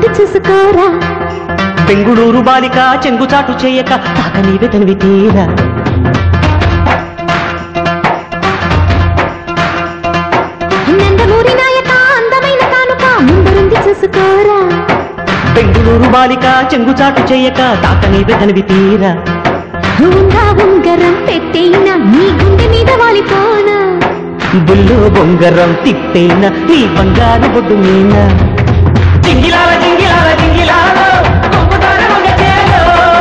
ముందు చూసుకోరా బెంగుళూరు బాలిక చెంగుచాటు చేయక తాక నీవే తనివి తీరా నందమూరి నాయక అందమైన కానుక ముందరుంది చూసుకోరా బెంగుళూరు బాలిక చెంగుచాటు చేయక తాక నీవే తనివి తీరా ఉంగా ఉంగరం పెట్టేనా నీ గుండె మీద వాలిపోనా బుల్లు బొంగరం తిప్పేన నీ బంగారు బొడ్డు మీన జింగిలాల జింగిలాల జింగిలాల కొంగుదార వంగ చేలో.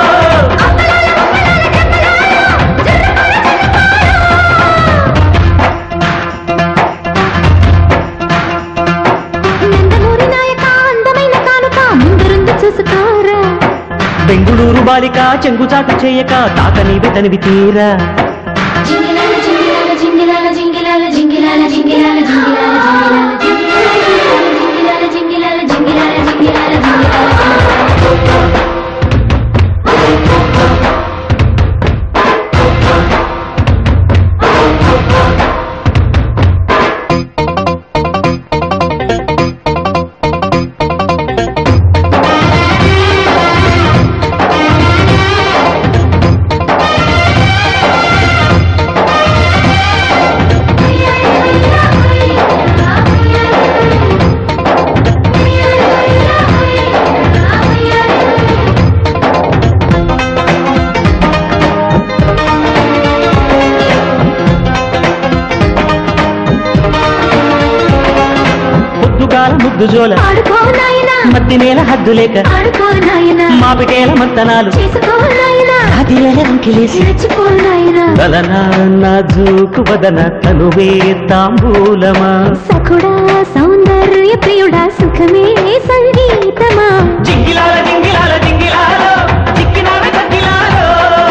నందమూరి నాయక అందమైన కానుక ముందరుంది చూసుకోరా బెంగుళూరు బాలిక చెంగుచాటు చేయక తాక నీవే తనివి తీరా జింగిలాల జింగిలాల జింగిలాల జింగిలాల జింగిలాల జింగిలాల జింగిలాల జింగిలాల జింగిలాల జింగిలాల జింగిలాల జింగిలాల పొద్దుగాల ముద్దు జోల ఆడుకో నాయనా మద్ది నేల హద్దు లేక ఆడుకో నాయనా మాపిటేల మంతనాలు చేసుకో నాయనా అదివేల అంకిలేసి నచ్చుకో నాయనా దలనా నాజూకు వదన తనువే తాంబూలమా సఖుడా సౌందర్య ప్రియుడా సుఖమే సంగీతమా జింగిలాల జింగిలాల జింగిలాల చిక్కినాల చక్కిలాలో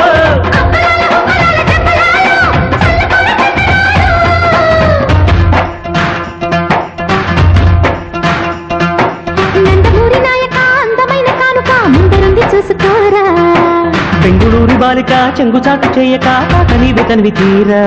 నందమూరి నాయక అందమైన కానుక ముందరుంది చూసుకోరా బెంగుళూరు బాలిక చెంగుచాటు చేయక తాక నీవే తనివి తీరా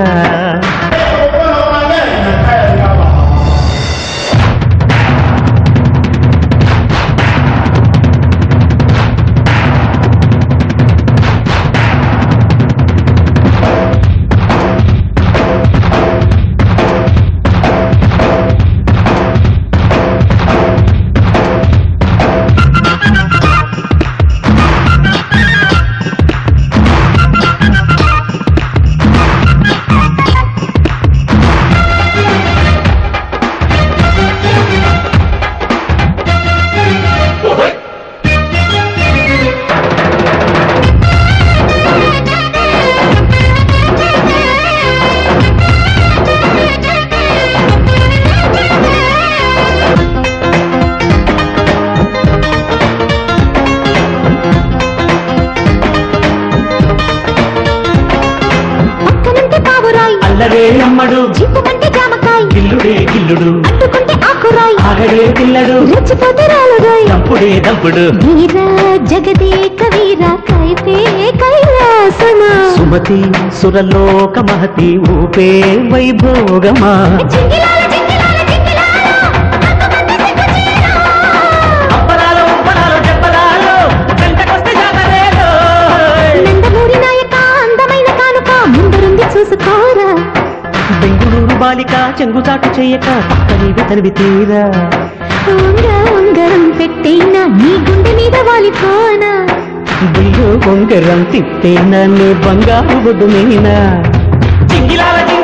పక్కనుంటే పావురాయి అల్లరే అమ్మడు చిప్పుకుంటే జామకాయ గిల్లుడే గిల్లుడు అట్టుకుంటే ఆకురాయి ఆగడే పిల్లడు రెచ్చిపోతే రాలుగాయి దంపుడే దంపుడు వీర జగదేక వీర కైతే కైలాసమా సుమతి సురలోక మహతి ఊపే వైభోగమా జింగిలాల జింగిలాల జింగిలాల అంతమంది సిగ్గు చీర. అప్పలాలు ఉప్పలాలు చెప్పలాలు వెంటకొస్తే జాతరేలో నందమూరి నాయక అందమైన కానుక ముందరుంది చూసుకోరా బెంగుళూరు బాలిక చెంగుచాటు చేయక పక్క నీవే తనివి తీరా ఉంగ ఉంగరం పెట్టేనా నీ గుండె మీద వాలిపోనా బిల్లు బొంగరం తిప్పేనా నీ బంగారు బొడ్డు మీనా జింగిలాల జింగిలాల